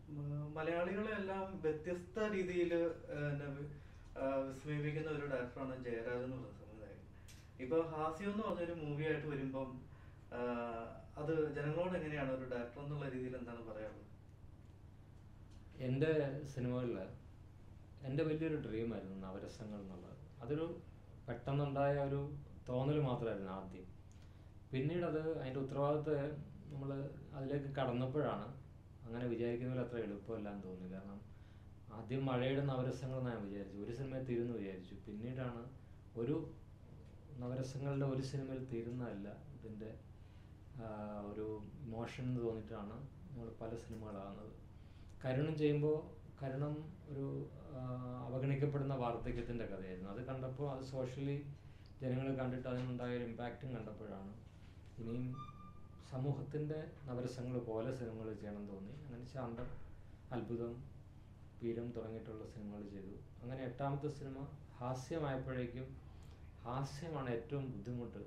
മ- മലയാളികളെ എല്ലാം വ്യത്യസ്ത രീതിയിൽ വിസ്മയിപ്പിക്കുന്ന ഒരു ഡയറക്ടറാണ് ജയരാജ് എന്ന് പറയുന്ന സംവിധായകൻ ഇപ്പൊ ഹാസ്യം എന്ന് പറഞ്ഞൊരു മൂവി ആയിട്ട് വരുമ്പം ആ, അത് ജനങ്ങളോട് എങ്ങനെയാണ് ഒരു ഡയറക്ടർ എന്നുള്ള രീതിയിൽ എന്താണ് പറയാനുള്ളത് എൻ്റെ സിനിമകളിൽ എൻ്റെ വലിയൊരു ഡ്രീമായിരുന്നു നവരസങ്ങൾ എന്നുള്ളത് അതൊരു പെട്ടെന്നുണ്ടായ ഒരു തോന്നൽ മാത്രമായിരുന്നു ആദ്യം പിന്നീട് അത് അതിൻ്റെ ഉത്തരവാദിത്തം നമ്മൾ അതിലേക്ക് കടന്നപ്പോഴാണ് അങ്ങനെ വിചാരിക്കുന്ന പോലെ അത്ര എളുപ്പമല്ലാന്ന് തോന്നി കാരണം ആദ്യം മഴയുടെ നവരസങ്ങൾ എന്ന് ഞാൻ വിചാരിച്ചു ഒരു സിനിമയിൽ തീരുന്നു വിചാരിച്ചു പിന്നീടാണ് ഒരു നവരസങ്ങളുടെ ഒരു സിനിമയിൽ തീരുന്നതല്ല ഇതിൻ്റെ ആ, ഒരു ഇമോഷൻ എന്ന് തോന്നിയിട്ടാണ് നമ്മൾ പല സിനിമകളാകുന്നത് കരുണം ചെയ്യുമ്പോൾ കരുണം ഒരു ആ, അവഗണിക്കപ്പെടുന്ന വാർദ്ധക്യത്തിൻ്റെ കഥയായിരുന്നു അത് കണ്ടപ്പോൾ അത് സോഷ്യലി ജനങ്ങൾ കണ്ടിട്ട് അതിനുണ്ടായ ഒരു ഇമ്പാക്റ്റും കണ്ടപ്പോഴാണ് ഇനിയും സമൂഹത്തിൻ്റെ നവരസങ്ങൾ പോലെ സിനിമകൾ ചെയ്യണം തോന്നി അങ്ങനെ ശാന്തം അത്ഭുതം വീരം തുടങ്ങിയിട്ടുള്ള സിനിമകൾ ചെയ്തു അങ്ങനെ എട്ടാമത്തെ സിനിമ ഹാസ്യമായപ്പോഴേക്കും ഹാസ്യമാണ് ഏറ്റവും ബുദ്ധിമുട്ട്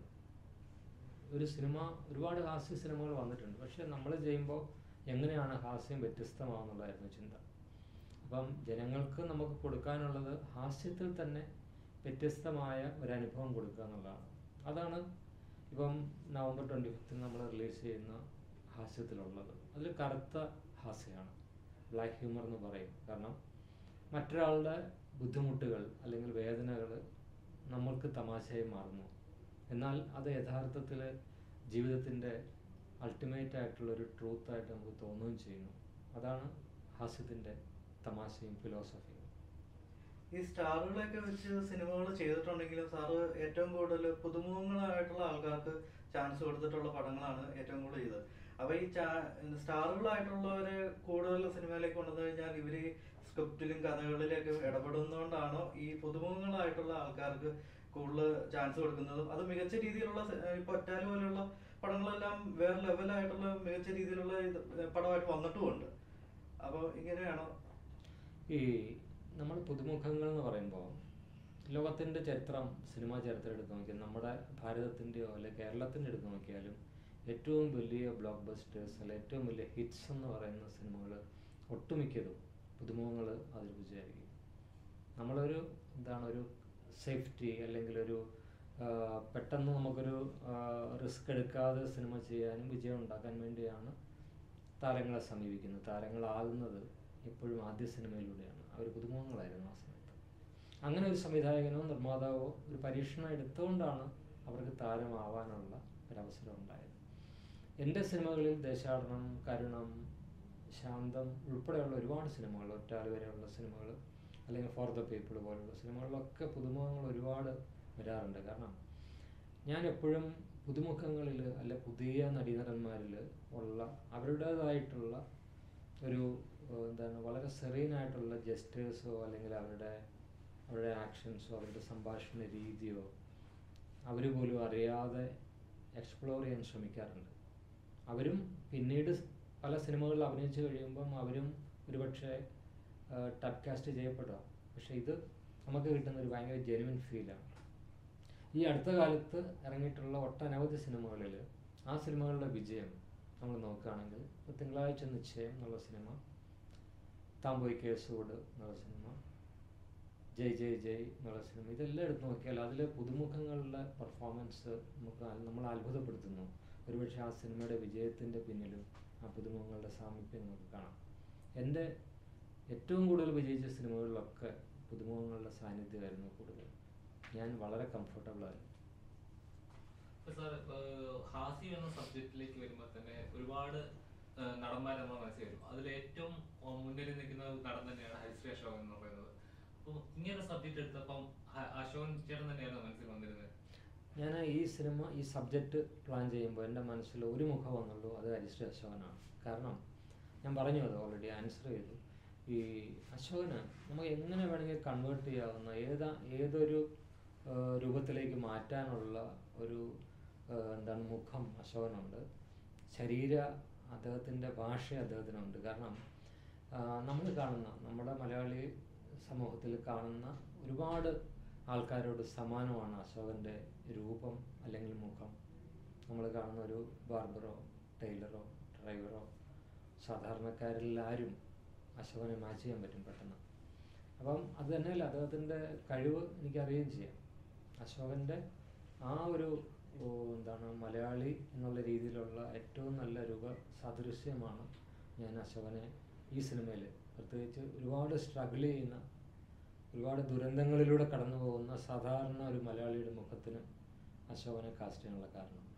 ഒരു സിനിമ ഒരുപാട് ഹാസ്യ സിനിമകൾ വന്നിട്ടുണ്ട് പക്ഷെ നമ്മൾ ചെയ്യുമ്പോൾ എങ്ങനെയാണ് ഹാസ്യം വ്യത്യസ്തമാവുന്നുള്ളതായിരുന്നു ചിന്ത അപ്പം ജനങ്ങൾക്ക് നമുക്ക് കൊടുക്കാനുള്ളത് ഹാസ്യത്തിൽ തന്നെ വ്യത്യസ്തമായ ഒരു അനുഭവം കൊടുക്കുക എന്നുള്ളതാണ് അതാണ് ഇപ്പം നവംബർ ട്വൻറ്റി ഫിഫ്ത്തിന് നമ്മൾ റിലീസ് ചെയ്യുന്ന ഹാസ്യത്തിലുള്ളത് അതിൽ കറുത്ത ഹാസ്യമാണ് ബ്ലാക്ക് ഹ്യൂമർ എന്ന് പറയും കാരണം മറ്റൊരാളുടെ ബുദ്ധിമുട്ടുകൾ അല്ലെങ്കിൽ വേദനകൾ നമ്മൾക്ക് തമാശയായി മാറുന്നു എന്നാൽ അത് യഥാർത്ഥത്തിൽ ജീവിതത്തിൻ്റെ അൾട്ടിമേറ്റ് ആയിട്ടുള്ള ഒരു ട്രൂത്തായിട്ട് നമുക്ക് തോന്നുകയും ചെയ്യുന്നു അതാണ് ഹാസ്യത്തിൻ്റെ തമാശയും ഫിലോസഫിയും ഈ സ്റ്റാറുകളെയൊക്കെ വെച്ച് സിനിമകൾ ചെയ്തിട്ടുണ്ടെങ്കിലും സാറ് ഏറ്റവും കൂടുതൽ പുതുമുഖങ്ങളായിട്ടുള്ള ആൾക്കാർക്ക് ചാൻസ് കൊടുത്തിട്ടുള്ള പടങ്ങളാണ് ഏറ്റവും കൂടുതൽ ചെയ്തത് അപ്പൊ ഈ ചാ- സ്റ്റാറുകളായിട്ടുള്ളവരെ കൂടുതൽ സിനിമയിലേക്ക് കൊണ്ടുവന്നു കഴിഞ്ഞാൽ ഇവര് സ്ക്രിപ്റ്റിലും കഥകളിലൊക്കെ ഇടപെടുന്നതുകൊണ്ടാണോ ഈ പുതുമുഖങ്ങളായിട്ടുള്ള ആൾക്കാർക്ക് കൂടുതൽ ചാൻസ് കൊടുക്കുന്നതും അത് മികച്ച രീതിയിലുള്ള സ- ഇപ്പൊ ഒറ്റാല് പോലെയുള്ള പടങ്ങളെല്ലാം വേറെ ലെവലായിട്ടുള്ള മികച്ച രീതിയിലുള്ള ഇത് പടമായിട്ട് വന്നിട്ടുമുണ്ട് അപ്പൊ ഇങ്ങനെയാണോ ഈ നമ്മൾ പുതുമുഖങ്ങൾ എന്ന് പറയുമ്പോൾ ലോകത്തിൻ്റെ ചരിത്രം സിനിമാ ചരിത്രം എടുത്ത് നോക്കിയാൽ നമ്മുടെ ഭാരതത്തിൻ്റെയോ അല്ലെങ്കിൽ കേരളത്തിൻ്റെ എടുത്ത് നോക്കിയാലും ഏറ്റവും വലിയ ബ്ലോക്ക് ബസ്റ്റേഴ്സ് അല്ലെ ഏറ്റവും വലിയ ഹിറ്റ്സ് എന്ന് പറയുന്ന സിനിമകൾ ഒട്ടുമിക്കതും പുതുമുഖങ്ങൾ അവതരിപ്പിച്ചായിരിക്കും നമ്മളൊരു എന്താണ് ഒരു സേഫ്റ്റി അല്ലെങ്കിൽ ഒരു ആ, പെട്ടെന്ന് നമുക്കൊരു റിസ്ക് എടുക്കാതെ സിനിമ ചെയ്യാനും വിജയം ഉണ്ടാക്കാൻ വേണ്ടിയാണ് താരങ്ങളെ സമീപിക്കുന്നത് താരങ്ങളാകുന്നത് എപ്പോഴും ആദ്യ സിനിമയിലൂടെയാണ് അവർ പുതുമുഖങ്ങളായിരുന്നു ആ സമയത്ത് അങ്ങനെ ഒരു സംവിധായകനോ നിർമ്മാതാവോ ഒരു പരീക്ഷണം എടുത്തുകൊണ്ടാണ് അവർക്ക് താരമാവാനുള്ള ഒരവസരം ഉണ്ടായത് എൻ്റെ സിനിമകളിൽ ദേശാടനം കരുണം ശാന്തം ഉൾപ്പെടെയുള്ള ഒരുപാട് സിനിമകൾ ഒറ്റാല് വരെയുള്ള സിനിമകൾ അല്ലെങ്കിൽ ഫോർ ദ പീപ്പിൾ പോലുള്ള സിനിമകളിലൊക്കെ പുതുമുഖങ്ങൾ ഒരുപാട് വരാറുണ്ട് കാരണം ഞാൻ എപ്പോഴും പുതുമുഖങ്ങളിൽ അല്ലെ പുതിയ നടീനടന്മാരിൽ ഉള്ള അവരുടേതായിട്ടുള്ള ഒരു ഏഹ്, എന്താണ് വളരെ സെറീനായിട്ടുള്ള ജസ്റ്റേഴ്സോ അല്ലെങ്കിൽ അവരുടെ അവരുടെ ആക്ഷൻസോ അവരുടെ സംഭാഷണ രീതിയോ അവർ പോലും അറിയാതെ എക്സ്പ്ലോർ ചെയ്യാൻ ശ്രമിക്കാറുണ്ട് അവരും പിന്നീട് പല സിനിമകളിൽ അഭിനയിച്ചു കഴിയുമ്പം അവരും ഒരുപക്ഷെ ടബ് കാസ്റ്റ് ചെയ്യപ്പെടുക പക്ഷേ ഇത് നമുക്ക് കിട്ടുന്ന ഒരു ഭയങ്കര ജെനുവിൻ ഫീലാണ് ഈ അടുത്ത കാലത്ത് ഇറങ്ങിയിട്ടുള്ള ഒട്ടനവധി സിനിമകളിൽ ആ സിനിമകളുടെ വിജയം നമ്മൾ നോക്കുകയാണെങ്കിൽ ഇപ്പോൾ തിങ്കളാഴ്ച നിശ്ചയം എന്നുള്ള സിനിമ താമ്പോയി കേസോട് എന്നുള്ള സിനിമ ജയ് ജയ് ജയ് എന്നുള്ള സിനിമ ഇതെല്ലാം എടുത്ത് നോക്കിയാൽ അതിൽ പുതുമുഖങ്ങളുടെ പെർഫോമൻസ് നമുക്ക് അൽ- നമ്മൾ അത്ഭുതപ്പെടുത്തുന്നു ഒരുപക്ഷെ ആ സിനിമയുടെ വിജയത്തിൻ്റെ പിന്നിലും ആ പുതുമുഖങ്ങളുടെ സാമീപ്യം നമുക്ക് കാണാം എൻ്റെ ഏറ്റവും കൂടുതൽ വിജയിച്ച സിനിമകളിലൊക്കെ പുതുമുഖങ്ങളുടെ സാന്നിധ്യമായിരുന്നു കൂടുതൽ ഞാൻ വളരെ കംഫർട്ടബിൾ ആയിരുന്നു ഇപ്പൊ സാർ ഏഹ് ഹാസ്യം എന്ന സബ്ജക്റ്റിലേക്ക് വരുമ്പോൾ തന്നെ ഒരുപാട് ഏഹ് നടന്മാർ നമ്മുടെ മനസ്സിൽ വരും അതിൽ ഏറ്റവും ഏഹ് മുന്നിൽ നിൽക്കുന്ന ഒരു നടൻ തന്നെയാണ് ഹരിശ്രീ അശോകൻ എന്ന് പറയുന്നത് അപ്പോൾ ഇങ്ങനെ സബ്ജക്റ്റ് എടുത്തപ്പം ഹ- അശോകൻ ചേട്ടൻ തന്നെയായിരുന്നു മനസ്സിൽ വന്നിരുന്നത് ഞാൻ ഈ സിനിമ ഈ സബ്ജക്റ്റ് പ്ലാൻ ചെയ്യുമ്പോൾ എൻ്റെ മനസ്സിൽ ഒരു മുഖം വന്നുള്ളൂ അത് ഹരിശ്രീ അശോകനാണ് കാരണം ഞാൻ പറഞ്ഞു അത് ഓൾറെഡി ആൻസർ ചെയ്തു ഈ അശോകന് നമുക്ക് എങ്ങനെ വേണമെങ്കിൽ കൺവേർട്ട് ചെയ്യാവുന്ന ഏതാ ഏതൊരു ആ, രൂപത്തിലേക്ക് മാറ്റാനുള്ള ഒരു ആ, എന്താണ് മുഖം അശോകനുണ്ട് ശരീര അദ്ദേഹത്തിൻ്റെ ഭാഷ അദ്ദേഹത്തിനുണ്ട് കാരണം നമ്മൾ കാണുന്ന നമ്മുടെ മലയാളി സമൂഹത്തിൽ കാണുന്ന ഒരുപാട് ആൾക്കാരോട് സമാനമാണ് അശോകൻ്റെ രൂപം അല്ലെങ്കിൽ മുഖം നമ്മൾ കാണുന്ന ഒരു ബാർബറോ ടൈലറോ ഡ്രൈവറോ സാധാരണക്കാരിൽ ആരും അശോകനെ മാച്ച് ചെയ്യാൻ പറ്റും പെട്ടെന്ന് അപ്പം അത് തന്നെയല്ല അദ്ദേഹത്തിൻ്റെ കഴിവ് എനിക്കറിയുകയും ചെയ്യാം അശോകൻ്റെ ആ ഒരു ഓ, എന്താണ് മലയാളി എന്നുള്ള രീതിയിലുള്ള ഏറ്റവും നല്ല രൂപ സാദൃശ്യമാണ് ഞാൻ അശോകനെ ഈ സിനിമയിൽ പ്രത്യേകിച്ച് ഒരുപാട് സ്ട്രഗിൾ ചെയ്യുന്ന ഒരുപാട് ദുരന്തങ്ങളിലൂടെ കടന്നു പോകുന്ന സാധാരണ ഒരു മലയാളിയുടെ മുഖത്തിന് അശോകനെ കാസ്റ്റ് ചെയ്യാനുള്ള കാരണം